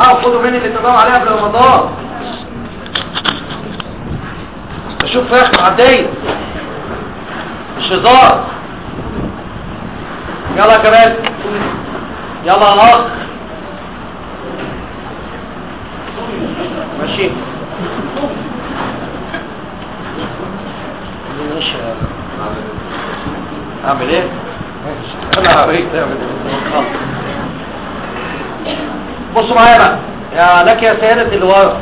اه خدوا مني اللي تدور عليها قبل رمضان بشوف فراخ معديه مش هزار يلا يا كمان يلا يا ناصر ماشي ماشي اعمل ايه انا عرفت اعمل ايه بصوا معايا بقى يا لك يا سيادة اللي ورا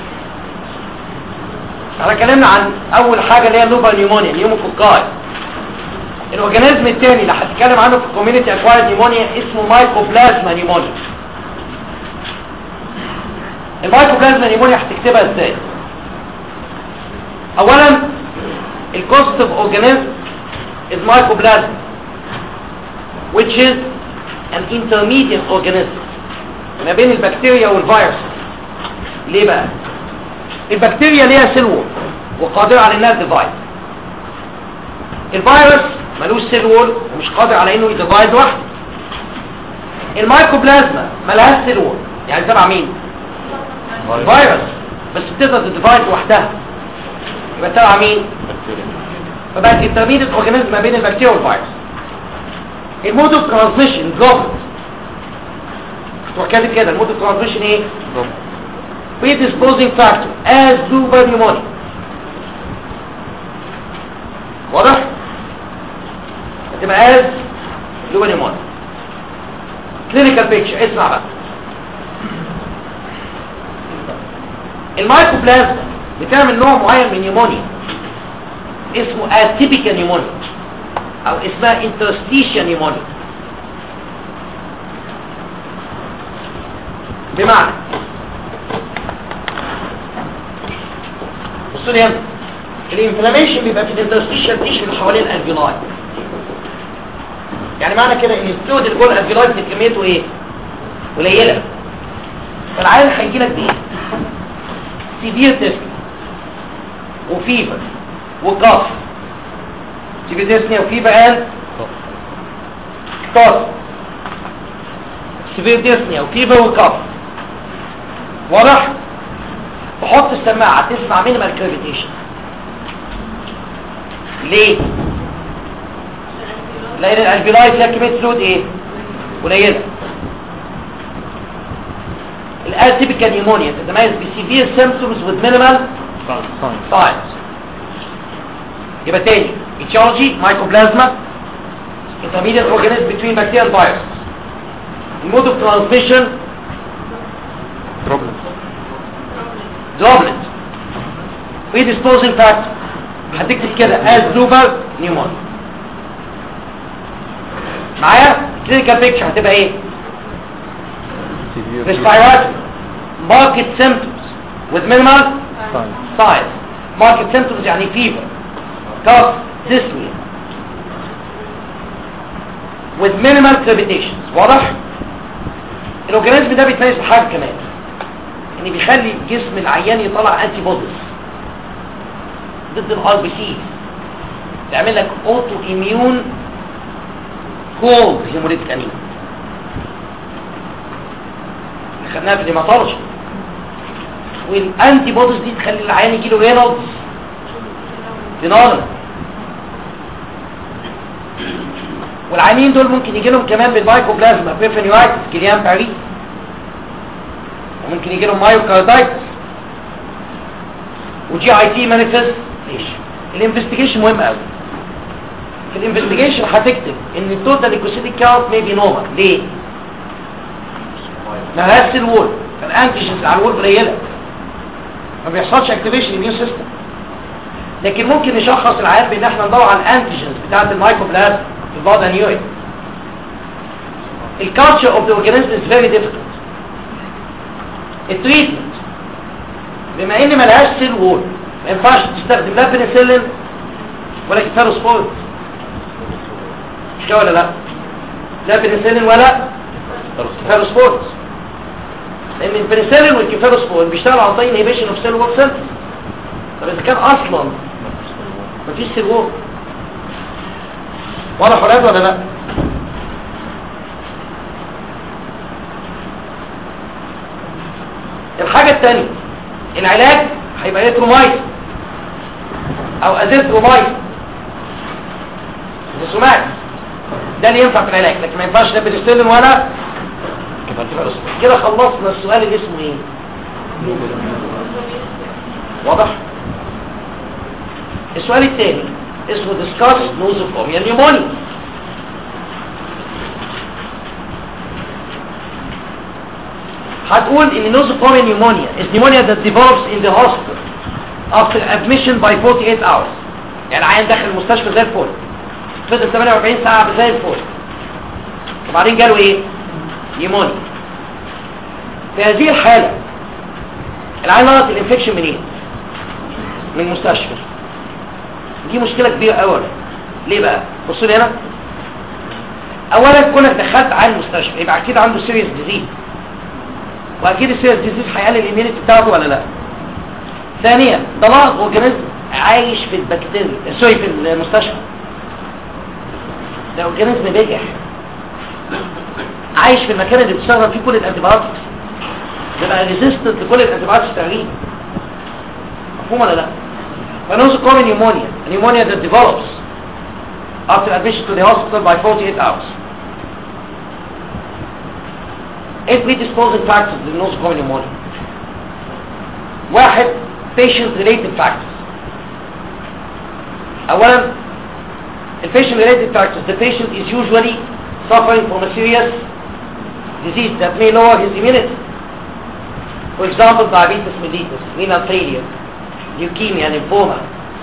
احنا اتكلمنا عن اول حاجة اللي هي اللوبا نيمونيا نيوموكوكاي الاورجانيزم الثاني اللي هتتكلم عنه في الكوميونتي اكوايرد نيمونيا اسمه مايكوبلازما نيمونيا المايكوبلازما نيمونيا هتكتبها ازاي اولا الكوست اوف اورجانيزم is mycoplasma which is an intermediate organism ما بين البكتيريا والفيروس ليه بقى البكتيريا ليها سيل وول وقادرة على انها تديفايد الفيروس ملوش سيل وول ومش قادر على انه يديفايد لوحده المايكوبلازما ملهاش سيل وول يعني تبع مين فيروس بس بتقدر تديفايد لوحدها يبقى تبع مين فبقت انترميديت اورجانيزم ما بين البكتيريا والفيروس المود اوف ترانسميشن دروبلت تروح كاتب كده المود اوف ترانسميشن ايه predisposing factor as lobar pneumonia واضح هتبقى as lobar pneumonia clinical picture اسمع بقى المايكوبلازما بتعمل نوع معين من نيمونيا اسمه atypical pneumonia او اسمها interstitial pneumonia بمعنى بصوا لي هنا الانفلاميشن بيبقى في الانترستيشال تيشو اللي حوالين الالفيولاي يعني معنى كده ان الفلويد اللي جوه الالفيولاي دي كميته ايه قليله فالعيان هيجي لك بايه سيفير تيست وفيفر وكاف سيفير تيست وفيفر قال كاف سيفير ديسنيا وفيفر وكاف واضح تحط السماعة تسمع مينيمال كريفيتيشن ليه لان الالفيلاي فيها كمية فلويد ايه قليلة الاتيبيكال نيمونيا تتميز بسيفير سيمبتومز with minimal signs يبقى تاني etiology mycoplasma intermediate organism between bacterial and virus mode of transmission problem droplet predisposing factor هتكتب كده as lobar pneumonia معايا clinical picture هتبقى ايه severe respiratory marked symptoms with minimal signs signs marked symptoms يعني fever cough dyspnea with minimal crepitations واضح الاورجانيزم ده بيتميز بحاجه كمان ان بيخلي جسم العيان يطلع انتي بوديز ضد الار بي سي تعمل لك اوتو اميون كولد هيموليتيك انيميا اللي خدناها في الهيماتولوجي والانتي بوديز دي تخلي العيان يجي له رينولدز فينومينا والعيانين دول ممكن يجي لهم كمان بالمايكوبلازما بيفنيوايتس كليان باري وممكن يجي لهم مايوكاردايتس وجي اي تي مانيفستيشن الانفستيجيشن مهم قوي في الانفستيجيشن هتكتب ان التوتال ليكوسيتيك كاونت مي بي نورمال ليه ما لهاش الوول الانتيجنز على الوول قليله ما بيحصلش اكتيفيشن اميون سيستم لكن ممكن نشخص العيان بان احنا ندور على الانتيجنز بتاعه المايكوبلازما في البلد انيوري الكالتشر اوف ذا اورجانيزم از فيري ديفيكولت التريتمنت بما ان ملهاش سيل وول ما ينفعش تستخدم لا بنسلين ولا كتاروسبورت مش كده ولا لا لا بنسلين ولا كتاروسبورت لان البنسلين والكيفاروسبورت بيشتغلوا على طريق انهبيشن اوف سيل وول سنتس طب اذا كان اصلا مفيش سيل وول ولا حرات ولا لا تانية العلاج هيبقى اترومايد او ازيثرومايد الرسومات ده اللي ينفع في العلاج لكن ما ينفعش لا بنسلين ولا كده خلصنا السؤال اللي اسمه ايه واضح السؤال الثاني اسمه discuss nosocomial pneumonia هتقول ان nosocomial pneumonia is pneumonia that develops in the hospital after admission by 48 hours يعني عيان داخل المستشفى زي الفل فضل 48 ساعة زي الفل وبعدين جاله ايه نيمونيا في هذه الحالة العيان لقط الانفكشن منين من المستشفى دي مشكلة كبيرة قوي ليه بقى بصوا لي هنا اولا كونك دخلت عيان المستشفى يبقى اكيد عنده سيريس ديزيز واكيد السيريس ديزيز هيقلل الاميونيتي بتاعته ولا لا ثانيا ده لقط اورجانيزم عايش في البكتيريا سوري في المستشفى ده اورجانيزم بجح عايش في المكان اللي بتشتغل فيه كل الانتيبيوتكس بيبقى ريزيستنت لكل الانتيبيوتكس التغيير مفهوم ولا لا فنوز common pneumonia pneumonia that develops after admission to the hospital by 48 hours eight predisposing factors للنوز common pneumonia واحد patient related factors اولا patient related factors the patient is usually suffering from a serious disease that may lower his immunity for example diabetes mellitus renal failure leukemia lymphoma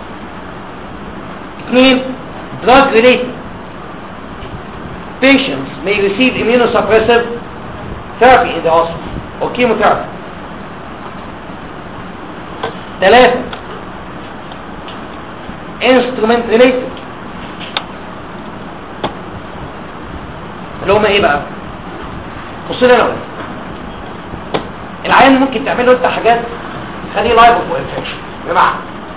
اثنين drug related patients may receive immunosuppressive therapy in the hospital or chemotherapy ثلاثة instrument related اللي هم ايه بقى بص لي انا بقى. العيان ممكن تعمل له انت حاجات تخليه لايبل فور انفكشن بمعنى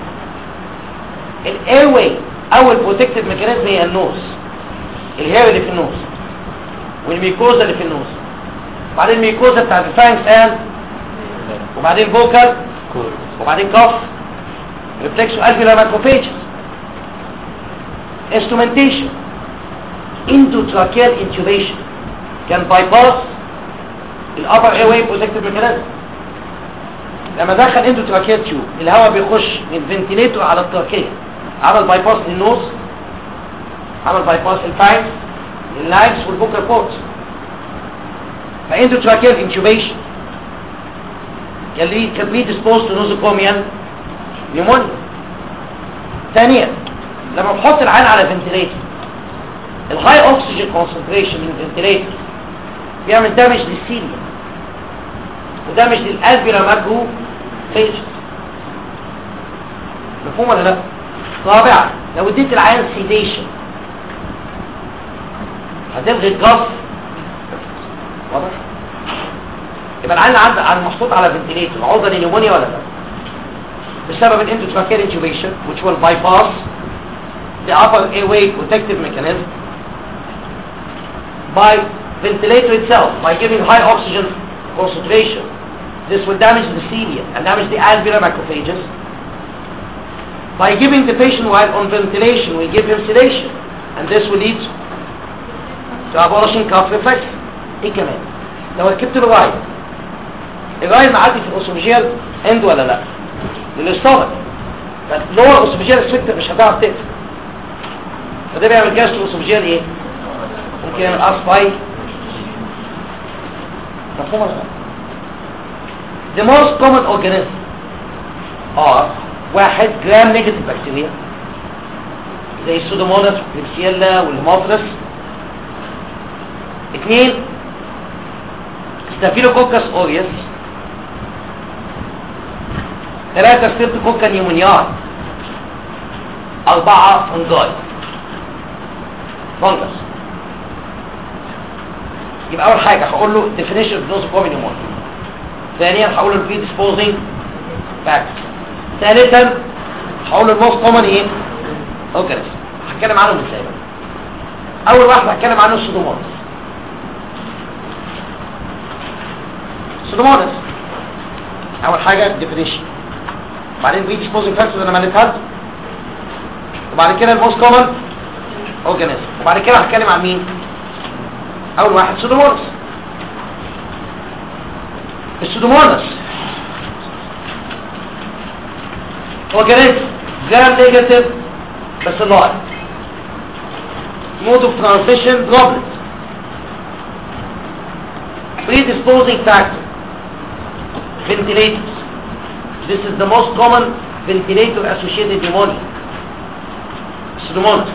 الاير واي او البروتكتيف ميكانيزم هي النوز الهير اللي في النوز والميكوزا اللي في النوز وبعدين الميكوزا بتاعت الفانكس اند وبعدين فوكال وبعدين كف ريفلكسو الفيولار ماكروفيجز instrumentation endotracheal intubation can bypass الابر airway protective mechanism لما دخل endotracheal tube الهواء بيخش من فنتيليتور على التركية عمل بايباس للنوز عمل بايباس للفاينس لللايفز والبوكر كورتس فendotracheal intubation can lead, can be disposed to nosocomial pneumonia ثانيا لما بحط العين على فنتيليتور الهاي اوكسجين كونسنتريشن من الفنتيليتور بيعمل دامج للسيليا ودامج للالفيولا ماكرو فيجز مفهوم ولا لا رابعا لو اديت العيان سيديشن هتلغي الجف واضح يبقى العيان عنده على محطوط على فنتيليتور عرضه لنيمونيا ولا لا بسبب الاندوتراكيال انتوبيشن which will bypass the upper airway protective mechanism by ventilator itself by giving high oxygen concentration this will damage the cilia and damage the alveolar macrophages by giving the patient while on ventilation we give him sedation and this will lead to abolishing cough reflex ايه كمان لو ركبت له رايد الرايد معدي في الاسوفيجيال اند ولا لا للاستومك فاللور اسوفيجيال سفكتر مش هتعرف تقفل فده بيعمل جاسترو اسوفيجيال ايه ممكن يعمل اسباي مفهوم ولا لا the most common organism are واحد جرام نيجاتيف بكتيريا زي السودوموناس والكليبسيلا والهيموفيلس اثنين ستافيلوكوكس اوريوس ثلاثة ستريبتوكوكا نيمونيار أربعة فنجاي فنجس يبقى أول حاجة هقول له definition of nosocomial pneumonia ثانيا هقول له predisposing factors ثالثا هقول له الموست كومن ايه organism هتكلم عنهم ازاي بقى اول واحد هتكلم عنه السودوموناس السودوموناس اول حاجه ديفينيشن بعدين بري ديسبوزنج فاكتورز انا مالتها لكم. وبعد كده الموست كومن اورجانيزم وبعد كده هتكلم عن مين اول واحد سودوموناس السودوموناس اورجانيزم جرام نيجاتيف بس لايف mode of transmission droplet predisposing factor ventilators this is the most common ventilator associated pneumonia pseudomonas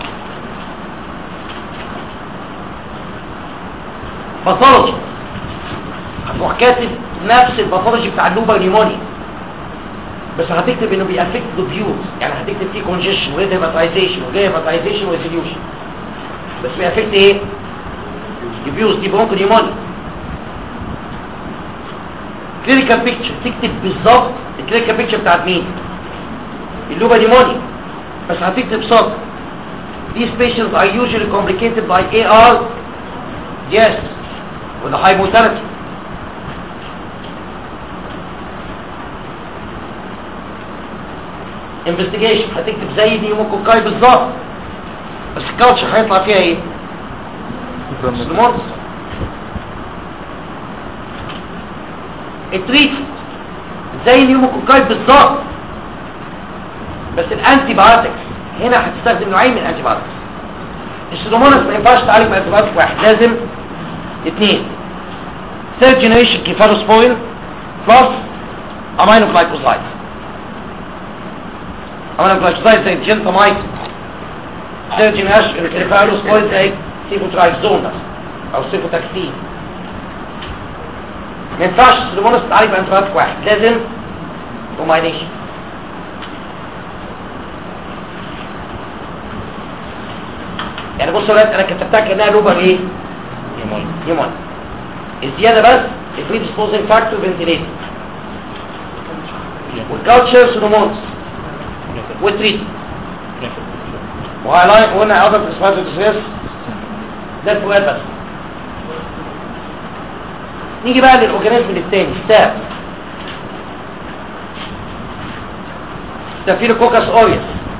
باثولوجي هتروح كاتب نفس الباثولوجي بتاع اللوبر نيمونيا بس هتكتب انه بيأفكت دوبيوز يعني هتكتب فيه كونجيشن وريد هيباتايزيشن وجاي هيباتايزيشن وريزوليوشن بس بيأفكت ايه دوبيوز دي برونكو نيمونيا كلينيكال بيكتشر تكتب بالظبط الكلينيكال بيكتشر بتاعت مين اللوبر نيمونيا بس هتكتب سطر These patients are usually complicated by AR yes with a high mortality investigation هتكتب زي دي موكوكاي بالظبط بس الكاوتش هيطلع فيها ايه سلمونس التريت زي نيوموكوكاي بالظبط بس الانتي بايوتكس هنا هتستخدم نوعين من الانتي بايوتكس السلمونس ما ينفعش تعالج بانتي بايوتك واحد لازم اثنين third generation كيفالوسبوين plus امينو جلايكوزايد امينو جلايكوزايد زي الجنتامايد third generation كيفالوسبوين زي سيفوترايزون مثلا او سيفوتاكسين ما ينفعش السلمونس تتعالج بانتي واحد لازم كومباينيشن يعني بص يا ولاد انا كتبتها كانها لوبر ايه نيمون الزياده بس البري ديسبوزنج فاكتور فنتيليتور والكالتشر سونومونز والتريت وهايلايت وقلنا اضف اسمات الدسيس ده الفوقات بس نيجي بقى للاورجانيزم الثاني ستاب ستافيلوكوكاس اوريس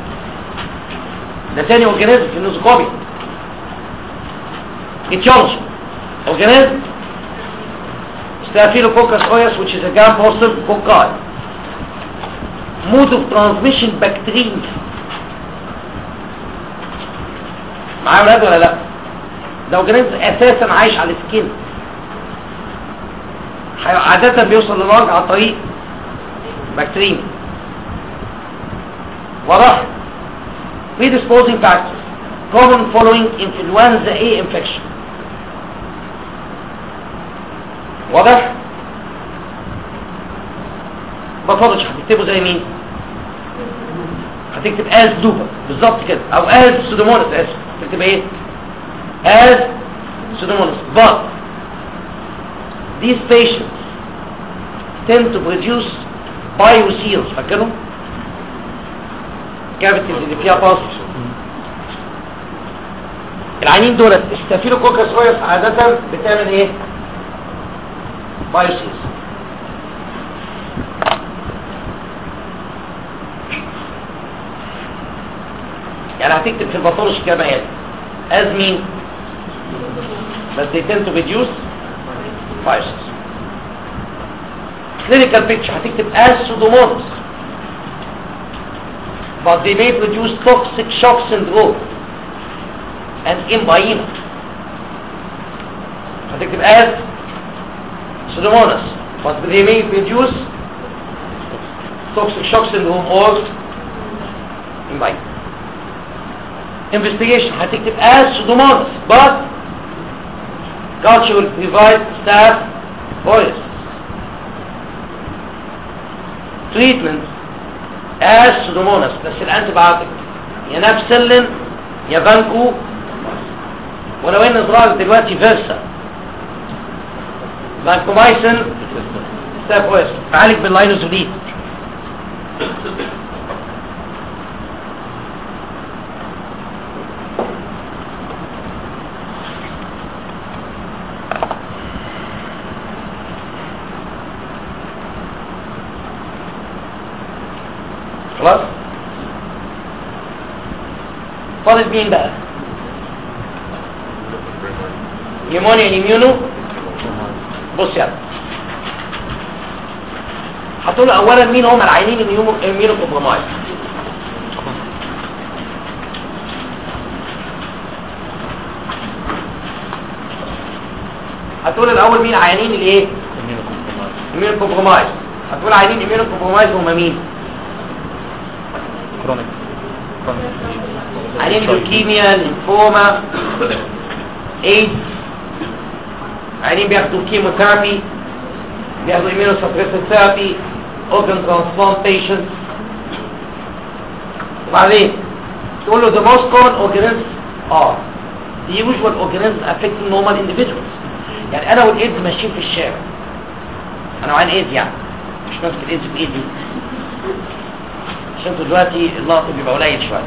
ده تاني اورجانيزم في النوزوكوبيا etiology organism Staphylococcus aureus which is a gram-positive cocci mode of transmission bacteria معايا ولاد ولا لا ده اورجانيزم اساسا عايش على السكين عادة بيوصل للارض عن طريق بكتيريا واضح predisposing factors common following influenza A infection واضح باثولوجي هتكتبه زي مين هتكتب از لوبر بالظبط كده او از سودومونس اسف تكتب ايه از سودومونس but these patients tend to produce bioseals فاكرهم cavities اللي فيها باص العينين دولت ستافيلوكوكس اويس عادة بتعمل ايه بايوسيز يعني هتكتب في الباثولوجي كما قال از مين بس they tend to reduce biases clinical picture هتكتب as pseudomonas but they may produce toxic shock syndrome and emphysema هتكتب as pseudomonas but they may produce toxic shock syndrome or emphysema investigation هتكتب as pseudomonas but culture will provide staff oils treatment as pseudomonas بس الانتبيوتيك يا نابسلين يا بانكو ولو ان ظهر دلوقتي فيرسا بانكومايسن ستاف اويس عالج باللاينوزوليد خلاص فاضل مين بقى نيمونيا نيميونو بص يلا هتقول اولا مين هم العينين الميونو كومبرومايز هتقول الاول مين عيانين الايه الميونو كومبرومايز هتقول عيانين الميونو كومبرومايز هم مين كرونيك عيانين لوكيميا ليمفوما ايدز عيانين بياخدوا كيموثيرابي بياخدوا اميونو سبريسيف ثيرابي organ transplantation وبعدين تقول له the most common organisms are the usual organisms affecting normal individuals يعني انا والايدز ماشيين في الشارع انا وعين ايدز يعني مش ماسك الايدز بايدي عشان انتوا دلوقتي اللقط بيبقى قليل شويه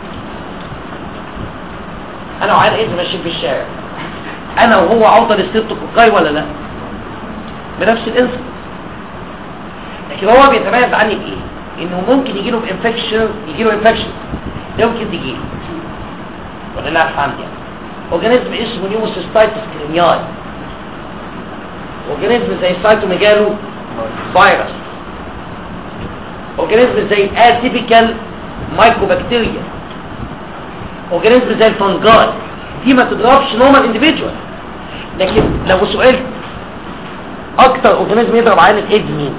انا وعين ايدز ماشيين في الشارع انا وهو عوضه للستوكوكاي ولا لا بنفس الانسان لكن هو بيتميز عني بايه انه ممكن يجي له انفكشن يجي له انفكشن يمكن تجي له ولا لا الحمد يعني اورجانيزم اسمه نيوموسيستايتس كرينياي اورجانيزم زي السايتوميجالو فيروس اورجانيزم زي الاتيبيكال مايكوبكتيريا اورجانيزم زي الفنجاي دي ما تضربش نورمال انديفيدوال لكن لو سئلت اكتر اورجانيزم يضرب عين الايدز مين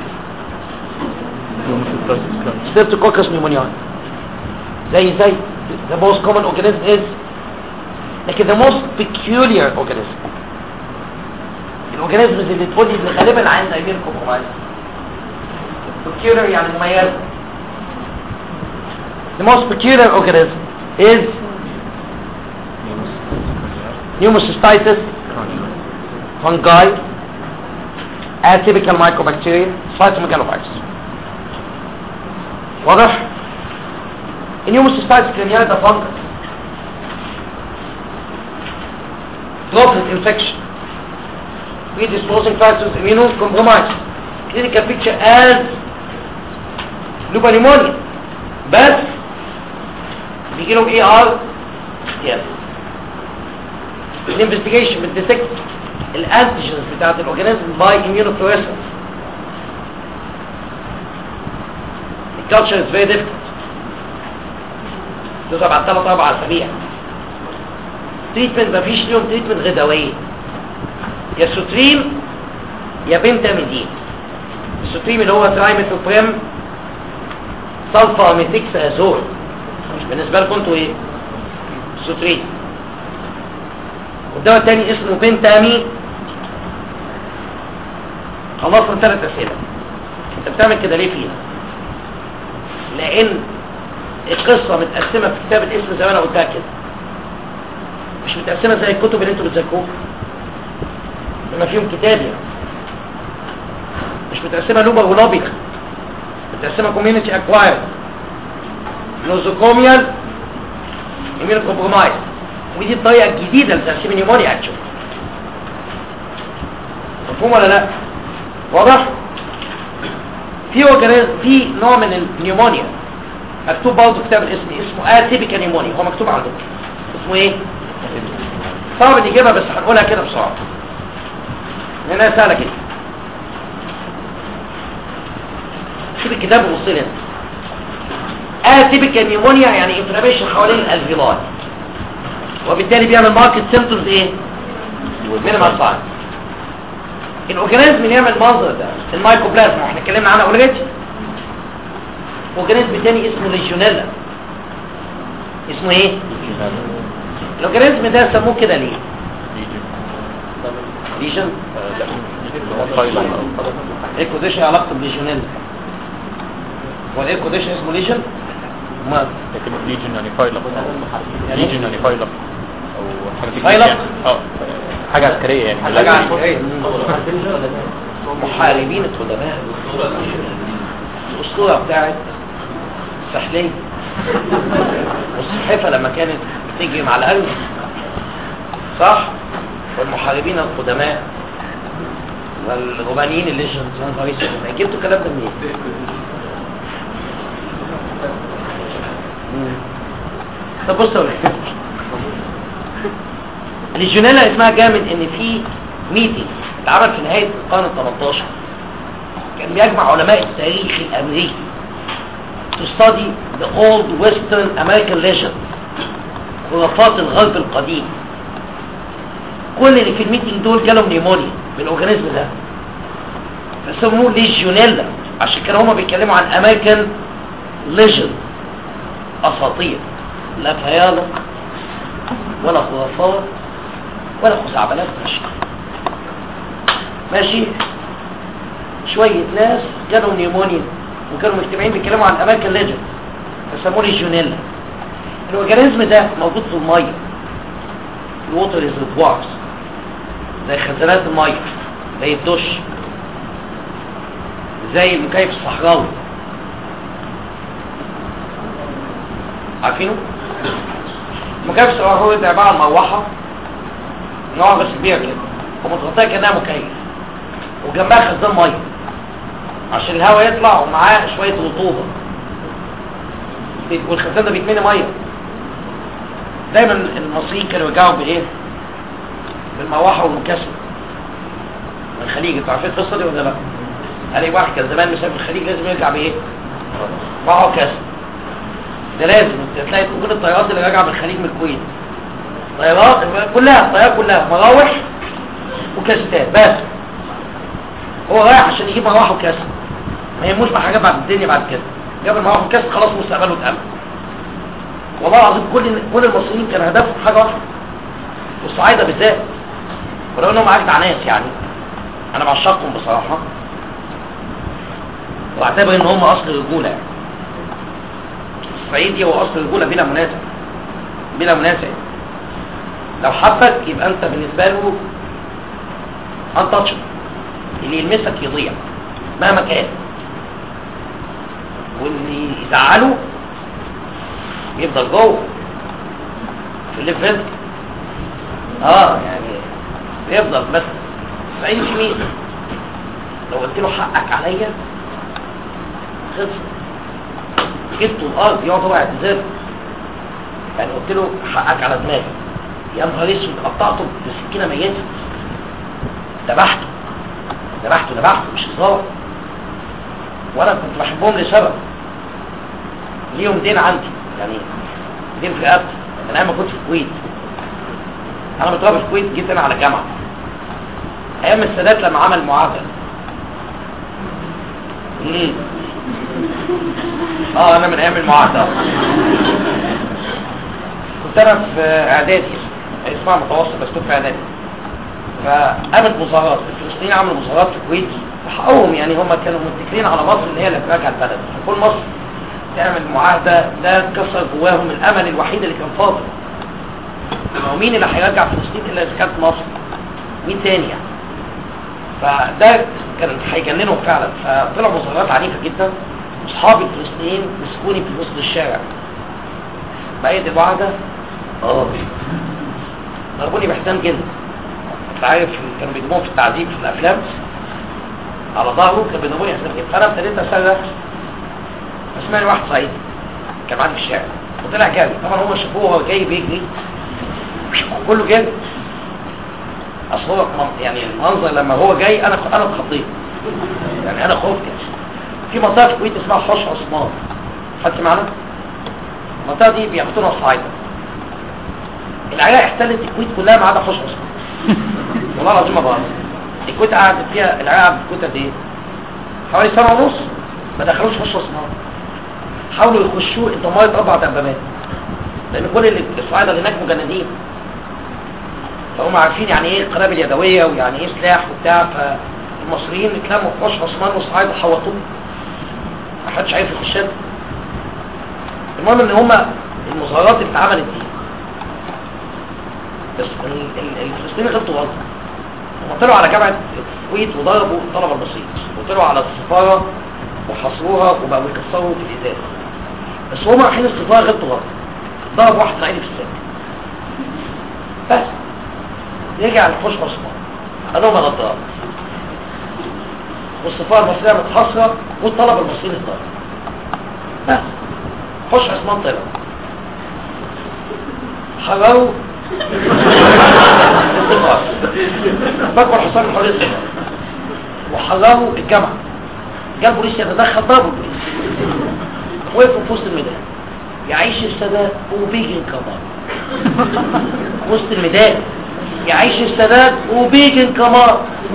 ستريبتوكوكس نيومونياي زي زي the most common organism is لكن the most peculiar organism الاورجانيزمز اللي تقول لي غالبا عند ايمين كومبرومايز peculiar يعني مميزه the most peculiar organism is pneumocystis fungi atypical mycobacteria cytomegalovirus واضح النيوموسيستايتس كرينيال ده فانجس droplet infection predisposing factors immunocompromised clinical picture as لوبا نيمونيا بس بيجي لهم اي ار يس الانفستيجيشن بتديتكت الانتيجنز بتاعت الاورجانيزم باي immunofluorescence الكالتشر از فيري ديفيكولت تظهر بعد ثلاث اربع اسابيع تريتمنت مفيش ليهم تريتمنت غذائيه يا سوتريم يا بنتاميدين السوتريم اللي هو ترايميثوبريم سلفا ميثيكس ازول مش بالنسبه لكم انتوا ايه سوتريم والدواء الثاني اسمه بنتامي خلصنا ثلاث اسئله انت بتعمل كده ليه فينا لان القصه متقسمه في كتاب الاسم زي ما انا قلتها كده مش متقسمه زي الكتب اللي انتوا بتذاكروها بما فيهم كتاب يعني مش متقسمه لوبا ولوبيك متقسمه كوميونتي اكواير نوزوكوميال ايميون كومبرومايز ودي الطريقه الجديده لتقسيم النيمونيا اكشن مفهوم ولا لا واضح في اورجانيزم في نوع من النيمونيا مكتوب برضه كتاب الاسم اسمه اتيبيكا نيمونيا هو مكتوب عندكم اسمه ايه صعب نجيبها بس هنقولها كده بسرعه لانها سهله كده شوف الكتاب وبص لي اتيبيكا نيمونيا يعني انفلاميشن حوالين الالفيولاي وبالتالي بيعمل ماركت سيمبتومز ايه مينيمال ساين الاورجانيزم اللي يعمل المنظر ده المايكوبلازما احنا اتكلمنا عنها اوريدي اورجانيزم تاني اسمه ليجيونيلا اسمه ايه الاورجانيزم ده سموه كده ليه ليجن ايكوديشن علاقته بليجيونيلا هو الايكوديشن اسمه ليجن ما لكن ليجن يعني فايلق ليجن يعني فايلق او حاجه في فايلق؟ يعني. اه حاجه عسكريه يعني حاجه عسكريه محاربين القدماء الاسطوره بتاعت السحليه والسحفه لما كانت بتجري مع القلب صح والمحاربين القدماء والرومانيين الليجنز يا نهار اسود جبتوا الكلام ده منين؟ طب بص يا ولاد الليجونيلا اسمها جامد ان في ميتنج اتعمل في نهاية القرن ال 18 كان بيجمع علماء التاريخ الامريكي to study the old western American legend خرافات الغرب القديم كل اللي في الميتنج دول جالهم نيمونيا من الاورجانيزم ده فسموه ليجيونيلا عشان كده هما بيتكلموا عن امريكان ليجند اساطير لا خيال ولا خرافات ولا خزعبلات ماشي ماشي شوية ناس جالهم نيمونيا وكانوا مجتمعين بيتكلموا عن امريكان ليجند فسموه ليجيونيلا الاورجانيزم ده موجود في الميه الووتر ريزرفوارز زي خزانات الميه زي الدش زي المكيف الصحراوي عارفينه المكيف الصحراوي ده عباره عن مروحه نوع بس كبيره كده ومتغطيه كانها مكيف وجنبها خزان ميه عشان الهواء يطلع ومعاه شويه رطوبه والخزان ده بيتملي ميه دايما المصريين كانوا يرجعوا بايه بالمروحه والمكسر من الخليج انتوا عارفين القصه دي ولا لا قال واحد كان زمان مسافر الخليج لازم يرجع بايه مروحه وكسر ده لازم انت تلاقي كل الطيارات اللي راجعه من الخليج من الكويت طيارات كلها الطيارات كلها مراوح وكاستات بس هو رايح عشان يجيب مروحه وكسر ما يهموش بحاجات بعد الدنيا بعد كده جاب المروحه وكسر خلاص مستقبله اتأمن والله العظيم كل كل المصريين كان هدفهم حاجه واحده والصعايده بالذات ولو انهم اجدع ناس يعني انا بعشقهم بصراحه واعتبر ان هم اصل الرجوله يعني الصعيدي هو اصل الرجوله بلا منازع بلا منازع لو حبك يبقى انت بالنسبه له untouchable اللي يلمسك يضيع مهما كان واللي يزعله يفضل جوه في الليفل اه يعني يفضل بس 90 مين لو قلت له حقك عليا خلص جبته الارض يقعد هو اعتذار يعني قلت له حقك على دماغي يا نهار اسود قطعته بسكينه ميته ذبحته ذبحته ذبحته مش هزار وانا كنت بحبهم لسبب ليهم دين عندي يعني دين في رقبتي من ايام ما كنت في الكويت انا متربي في الكويت جيت انا على جامعه ايام السادات لما عمل معادله امم اه انا من ايام المعادله كنت انا في اعدادي اسمها متوسط بس كنت في اعدادي فقامت مظاهرات الفلسطينيين عملوا مظاهرات في الكويت حقهم يعني هم كانوا متكلين على مصر ان هي اللي تراجع البلد كل مصر تعمل معاهدة ده كسر جواهم الامل الوحيد اللي كان فاضل هو مين اللي هيرجع فلسطين الا اذا كانت مصر مين تاني يعني فده كان هيجننهم فعلا فطلعوا مظاهرات عنيفة جدا اصحابي الفلسطينيين مسكوني في وسط الشارع بقيت المعاهدة اه ضربوني بحزام جلد انت عارف كانوا بيجيبوهم في التعذيب في الافلام على ظهره كانوا بيضربوني حزام جلد فانا ابتديت اصرخ اسمعني واحد صعيدي كان معدي في الشارع وطلع جاري طبعا هم شافوه وهو جاي بيجري كله جاري اصل هو يعني المنظر لما هو جاي انا انا اتخضيت يعني انا خفت في منطقه في الكويت اسمها حوش عثمان حد معنا المنطقه دي بياخدوها الصعايده العراق احتلت الكويت كلها ما عدا حوش عثمان والله العظيم ما بهزر الكويت قعدت فيها العراق قعدت في الكويت قد ايه حوالي سنه ونص ما دخلوش حوش عثمان حاولوا يخشوه اتمرت اربع دبابات لان كل اللي الصعايده اللي هناك مجندين فهم عارفين يعني ايه قنابل يدويه ويعني ايه سلاح وبتاع فالمصريين اتلموا في حوش عثمان والصعايده حوطوه ما حدش عارف يخش المهم ان هم المظاهرات اللي اتعملت دي بس الفلسطينيين غلطوا غلطه هم طلعوا على جامعه الكويت وضربوا الطلبه المصريين وطلعوا على السفاره وحصروها وبقوا يكسروا في الازاز بس هم رايحين السفاره غلطوا غلط ضرب واحد صعيدي في السكه بس رجع الحوش عثمان قال لهم انا اتضربت والسفاره المصريه متحصره والطلبه المصريين اتضربوا بس حوش عثمان طلع حرروا فاكر حصان الحرية الصغار وحرروا الجامعة جاب بوليس يتدخل ضربوا البوليس وقفوا في وسط الميدان يعيش السادات وبيجن كمان وسط الميدان يعيش السادات وبيجن كمان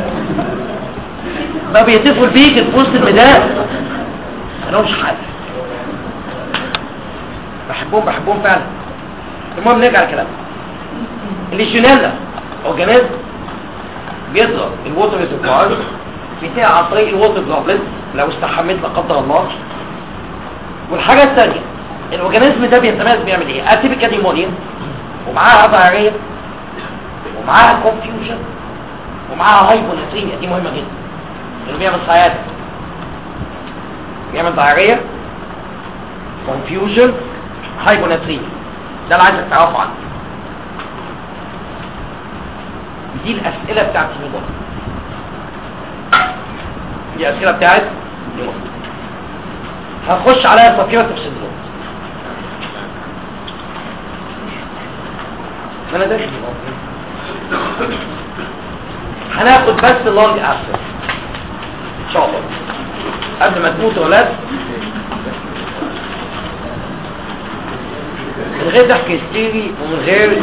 ما بيهتفوا البيجن في وسط الميدان مالهمش حل بحبهم بحبهم فعلا المهم نرجع لكلامنا الليشيونيلا اورجانيزم بيضرب الووتر ريزرفوار بينتهي عن طريق الووتر دروبلت لو استحميت لا قدر الله والحاجه الثانيه الاورجانيزم ده بيتميز بيعمل ايه اتيبيكال نيمونيا ومعاها ضرريه ومعاها كونفيوجن ومعاها هايبوناتريميا دي مهمه جدا اللي بيعمل سيادة بيعمل ضرريه كونفيوجن هايبوناتريميا ده اللي عايزك تعرفه عنه دي الاسئله بتاعت النظام دي اسئله بتاعت النظام هنخش على سفيرة سندروم انا داخل هناخد بس اللونج اسيد ان شاء الله قبل ما تموت يا ولاد من غير ضحك هستيري ومن غير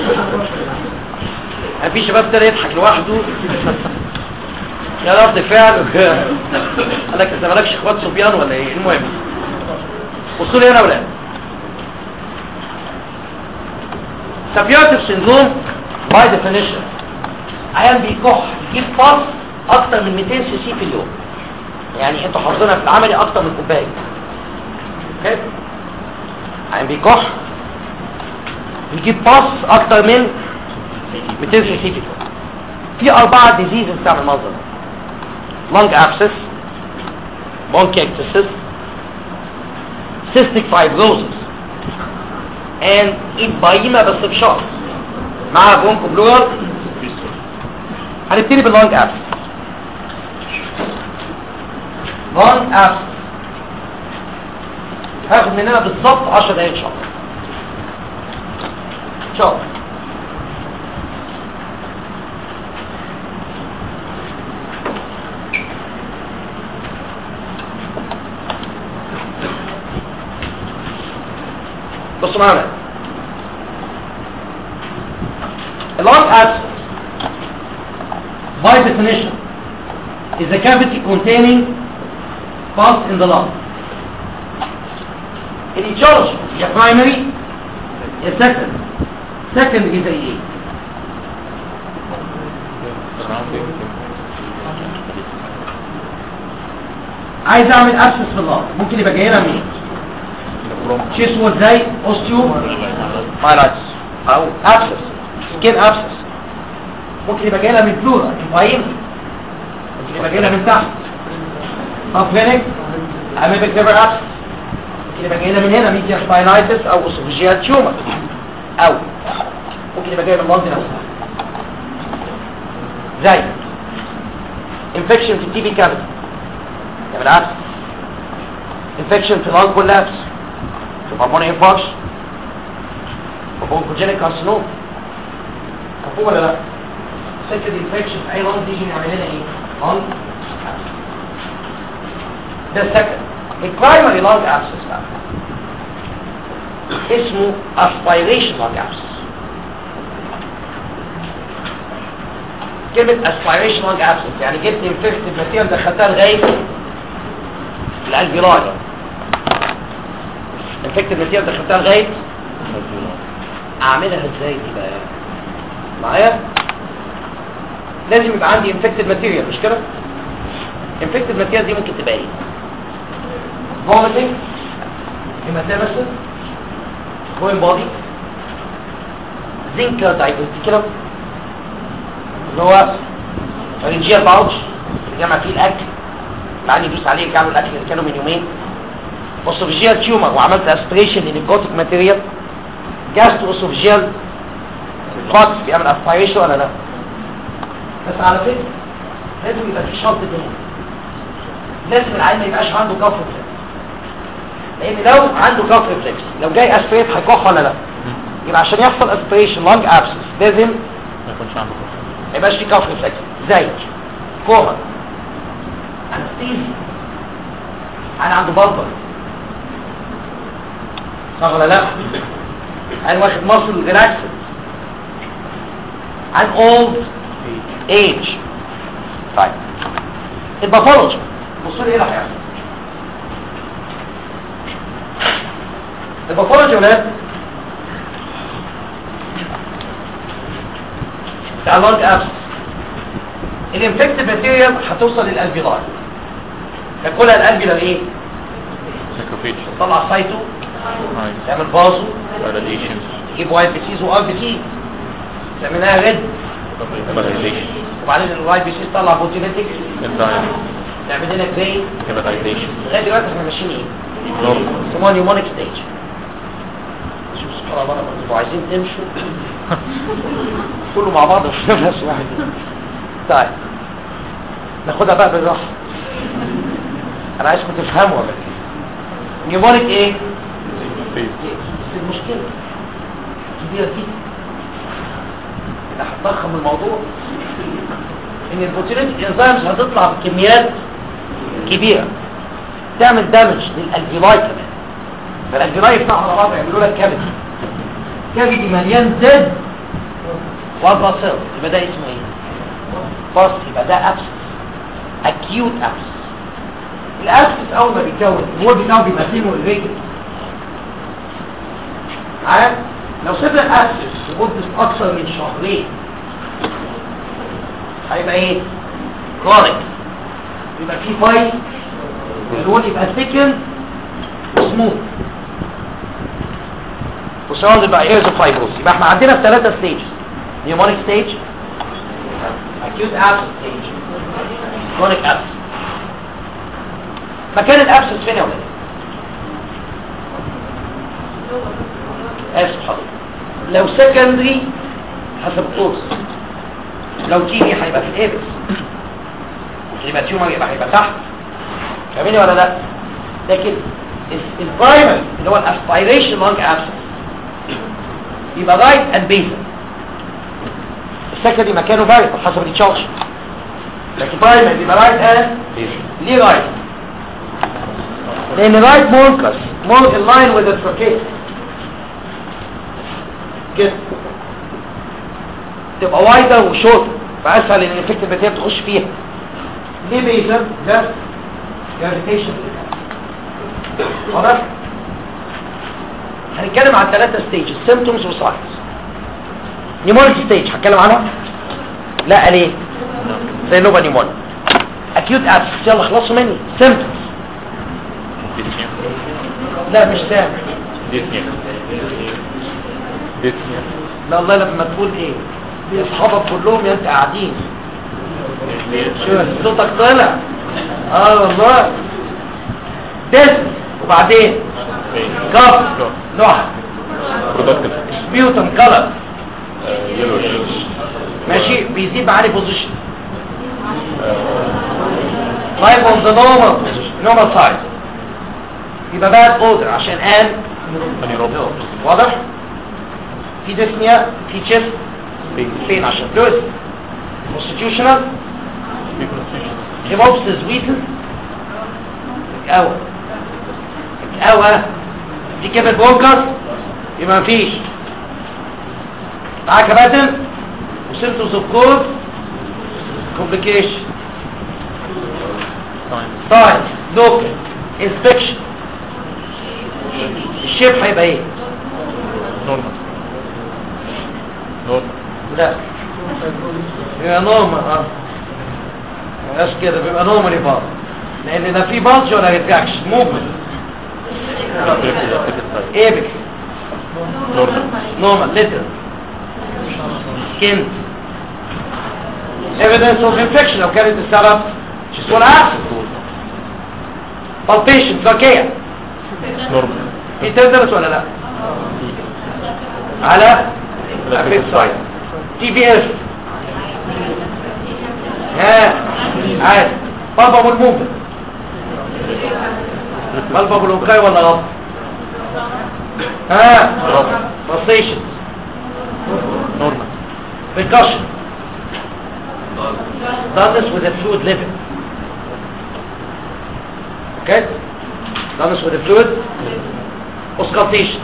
في شباب ابتدى يضحك لوحده يا رد فعل قال لك انت مالكش اخوات صبيان ولا ايه المهم بصوا لي هنا يا ولاد سبياتيف سيندروم باي ديفينيشن عيان بيكح يجيب فص اكتر من 200 سي سي في اليوم يعني انتوا حافظينها في العملي اكتر من كوبايه اوكي عيان بيكح يجيب فص اكتر من 200 سي سي في اليوم في اربعه ديزيزز بتعمل المنظر ده lung abscess bronchiectasis cystic fibrosis and إبايمة بس بشرط مع برونكو بلورال هنبتدي باللونج abscess lung abscess هاخد مننا بالظبط 10 دقايق ان شاء الله ان شاء الله بصوا معانا اللونج abscess by definition is a cavity containing pus in the lung in etiology يا primary يا second second is a ايه عايز اعمل abscess في اللنج ممكن يبقى جاي لها منين شيء اسمه ازاي اوستيو مايلايتس او ابسس سكين ابسس ممكن يبقى جاي لها من بلورا انفايم ممكن يبقى جاي لها من تحت سافلينك اميبك ليفر ابسس ممكن يبقى جاي لها من هنا ميديا سباينايتس او اسوفيجيال تيومر او ممكن يبقى جاي من المنطقه نفسها زي انفكشن في التي بي كافيتي يعمل ابسس انفكشن في اللانج كولابس في هرمون انفارش وبونكوجينيك كارسينوم مفهوم ولا لا سكند انفكشن في اي لانج تيجي نعمل لنا ايه لانج ده السكند البرايمري لانج ابسس بقى اسمه aspiration lung abscess كلمة aspiration lung abscess يعني جبت infected material دخلتها لغاية الالفيولاي infected material دخلتها لغاية اعملها ازاي دي بقى معايا لازم يبقى عندي infected material مش كده infected material دي ممكن تبقى ايه vomiting hematemesis foreign body zinc diverticulum اللي هو pharyngeal pouch اللي جمع فيه الاكل تعالي يدوس عليه يرجعوا الاكل اللي كانوا من يومين اوسوفيجيال تيومر وعملت اسبريشن للجوتيك ماتيريال جاستو اوسوفيجيال القاطس بيعمل اسبريشن ولا لا بس على فكره لازم يبقى في شرط دهون لازم العيل ما يبقاش عنده كف ريفلكس لان لو عنده كف ريفلكس لو جاي اسبريت هيكح ولا لا يبقى عشان يحصل اسبريشن لانج ابسس لازم ما يكونش عنده فرصة. ما يبقاش في كف ريفلكس زي كوما انستيزي انا عنده بلبل صح ولا لا انا واخد مصل ريلاكسد عن اولد ايج طيب الباثولوجي بصوا لي ايه اللي هيحصل الباثولوجي يا ولاد بتاع اللانج ابس الانفكتيف ماتيريال هتوصل للالفيلاي تاكلها الالفيلار ايه ساكروفيج تطلع سايتو نايس تعمل بازو فاليديشن تجيب وايت بيسيز وار بي سي تعملها ريد فاليديشن وبعدين الوايت بيسيز تطلع بوتينيتك انزايم تعمل لنا جراي هيباتايزيشن لغايه دلوقتي احنا ماشيين ايه نورمال اسمها نيومونيك ستيج شوف سبحان الله لما تبقوا عايزين تمشوا كله مع بعض في نفس واحد طيب ناخدها بقى بالراحه انا عايزكم تفهموا ولا ايه نيومونيك ايه فيز بس المشكله كبيره جدا انا هتضخم الموضوع ان البروتينات انزيمز هتطلع بكميات كبيره تعمل دامج للالفيلاي كمان فالالفيلاي يفتحوا على بعض يعملوا لك كبد كبدي مليان زد وبصل يبقى ده اسمه ايه بص يبقى ده ابسس اكيوت ابسس الابسس اول ما بيتكون هو بتاعه بيبقى فيه مؤذيه عارف لو سيبنا الابسس لمده اكثر من شهرين هيبقى ايه كرونيك يبقى فيه فايل اللون يبقى سكند وسموث وسواء يبقى ايرز اوف فايبروس يبقى احنا عندنا في ثلاثة ستيجز نيومونيك ستيج acute abscess stage chronic abscess مكان الابسس فين يا ولاد اسف حضرتك لو سكندري حسب الكورس لو تي بي هيبقى في الايبس يبقى تيومر يبقى هيبقى تحت فاهميني ولا لا لكن البرايمري اللي هو الاسبيريشن لونج ابسس يبقى رايت اند بيزل السكندري مكانه فاريبل حسب التشارج لكن برايمري يبقى رايت اند ليه رايت لان رايت مونكس more in line with the trachea كده تبقى وايدة وشورت فاسهل ان الانفكت البكتيريا تخش فيها ليه بيزن ده جرافيتيشن واضح هنتكلم عن ثلاثة ستيجز سيمتومز وساينز نيمونيك ستيج هتكلم عنها لا ليه زي نوبا نيمونيك اكيوت ابسس يلا خلصوا مني سيمتومز ديسنيا لا مش سامع ديسنيا ديسنيا لا والله لما تقول ايه يا اصحابك كلهم يا انت قاعدين شو صوتك طلع اه والله دسم وبعدين كف نوع برودكتيف بيوتم كلر يلو ماشي بيزيد معاني بوزيشن لايف اون ذا نورمال نورمال سايز يبقى باد اوردر عشان ان واضح في ديسنيا في تشيست فين عشان فلوس constitutional هيموبسيس ويتل القهوة القهوة في كبد بونكر يبقى مفيش معاك باتن وسيمتومز اوف كورد كومبليكيشن ساين لوكال انسبكشن الشيب هيبقى ايه؟ نورمال نورمال لا بيبقى نورمال اه مبقاش كده بيبقى نورمال يبقى لان ده في بلج ولا ريتراكشن موفمنت ايبك نورمال نورمال ليتر سكين evidence of infection لو كانت السبب just one abscess palpation trachea نورمال في تندرس ولا لا على الفيت سايد تي في اس ها عادي بابا والموفمنت بلبة بالوقاية ولا غلط ها غلط. بسيشن نورمال percussion dullness with a fluid level okay dullness with a fluid auscultation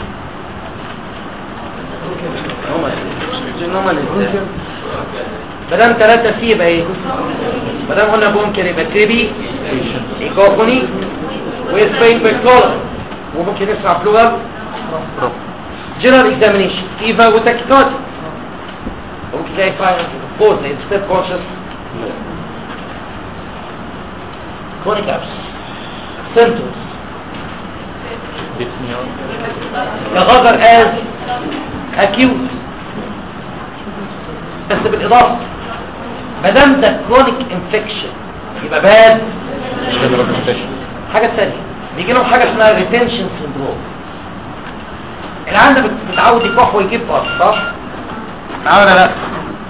مادام ثلاثة سي يبقى ايه مادام قلنا ممكن يبقى كريبي ايكوفوني وسبين بيكتولا وممكن نسمع بلوغر جنرال اكزامينيشن ايفا وتاكيكارد ممكن تلاقي فاين بوز ستيب كونشس كرونيك ابس symptoms ديسنيا كغدر از acute بس بالاضافه ما دام ده كرونيك انفكشن يبقى باد جنرال كونتيشن حاجه ثانيه بيجي لهم حاجه اسمها ريتنشن سندروم العيان ده بت- متعود يكح ويجيب بط صح معاه ولا لا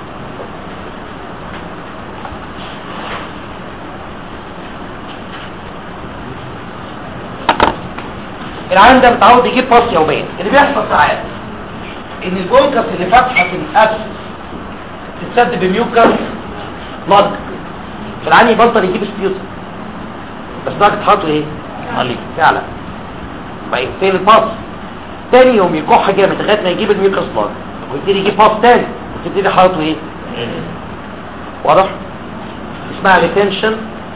العيان ده متعود يجيب باص يوميا اللي بيحصل ساعات ان الجونكس اللي فاتحه في الابس تتسد بميوكس مج فالعيان يبطل يجيب ستيوتر بس درجه حرارته ايه علي فعلا فيقتل الباص تاني يوم يكح جامد لغايه ما يجيب الميوكس مج ويبتدي يجيب باص تاني وتبتدي حرارته ايه واضح اسمها ريتنشن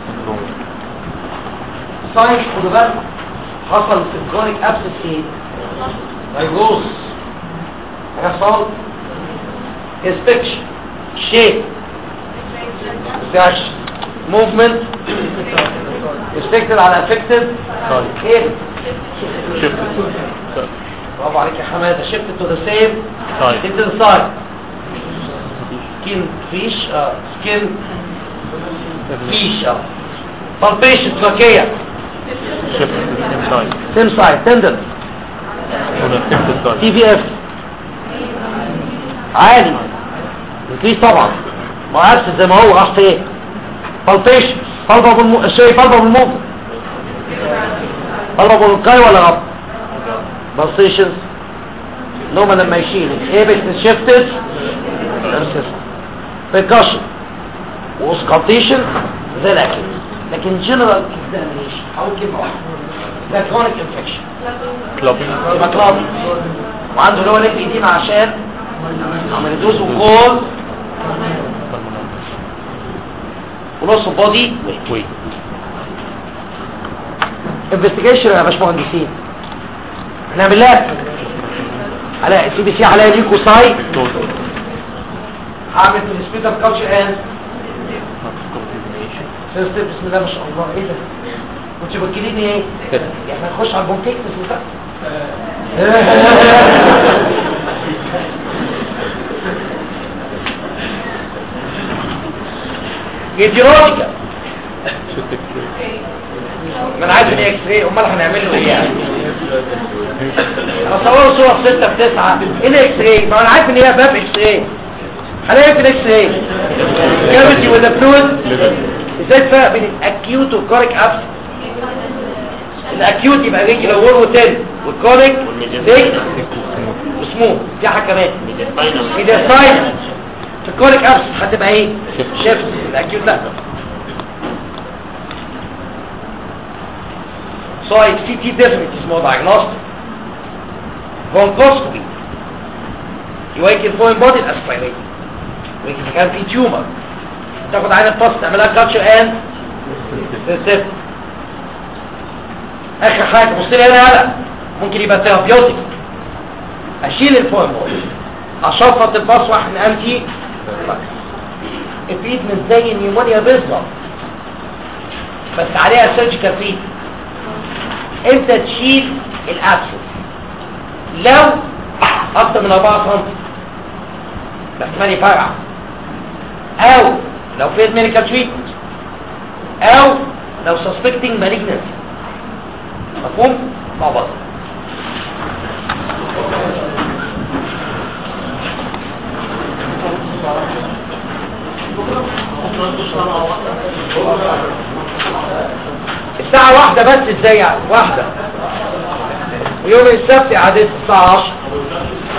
ساينس خدوا بالكم حصل في الكرونيك ابسس ايه فيروس هيحصل انسبكشن شيك رياكشن موفمنت ريستريكتد على افكتد طيب. ايه شفت برافو عليك يا حماده شيفت تو ذا سيم طيب. انت ذا سايد سكين فيش اه سكين فيش اه بالبيشن تراكيه شفت سيم سايد سيم سايد تندر ولا افكتد سايد تي في اف عالي انكريس طبعا ما عارف زي ما هو راح فين بالبيشن طلبه بالمو... شيء طلبه بالموت طلبه بالكاي ولا غلط بالسيشنز لما لما يشيل ايبكس شيفتد بيركشن واسكالتيشن زي الاكل لكن جنرال اكزامينيشن او كلمه واحده ده كرونيك انفكشن كلابي يبقى كلابي وعنده لو ليك ايدين عشان عمل يدوس وجول ونص بودي وي انفستيجيشن يا باشمهندسين هنعمل لها على سي بي سي على ليكوسايت هعمل في السبيد اوف كالتشر اند سيستم بسم الله ما شاء الله ايه ده كنت بتكلمني ايه كده. يعني نخش على البونكيكس وبتاع جيديولوجيكا شفت ما انا عارف ان هي اكس راي امال هنعمل له ايه يعني انا صوروا صور 6 في 9 ايه الاكس راي ما انا عارف ان هي باب اكس راي هلاقي في الاكس راي كافيتي ولا فلويد ازاي الفرق بين الاكيوت والكوريك ابس الاكيوت يبقى ريجي وور وتن والكوريك دي وسموث في حاجه كمان اذا سايد في الكوريك ابس هتبقى ايه Shift. شيفت الاكيوت لا سايد سي تي ديفنت اسمه diagnostic bronchoscopy يواجه الفوين بودي الاسبيريت يواجه اذا كان في تيومر تاخد عين الفصل تعملها كاتشر اند سيست اخر حاجه بص لي هنا هلا ممكن يبقى ثيرابيوتيك اشيل الفوين بودي اشفط الباص واحد انتي التريتمنت زي النيمونيا بالظبط بس عليها سيرجيكال تريتمنت انت تشيل الابسس لو اكتر من 4 سم بس ما يفرع او لو في ميديكال تريتمنت او لو سسبكتنج مالجنسي مفهوم مع بعض الساعة واحدة بس ازاي يعني واحدة ويوم السبت قعدت الساعة 10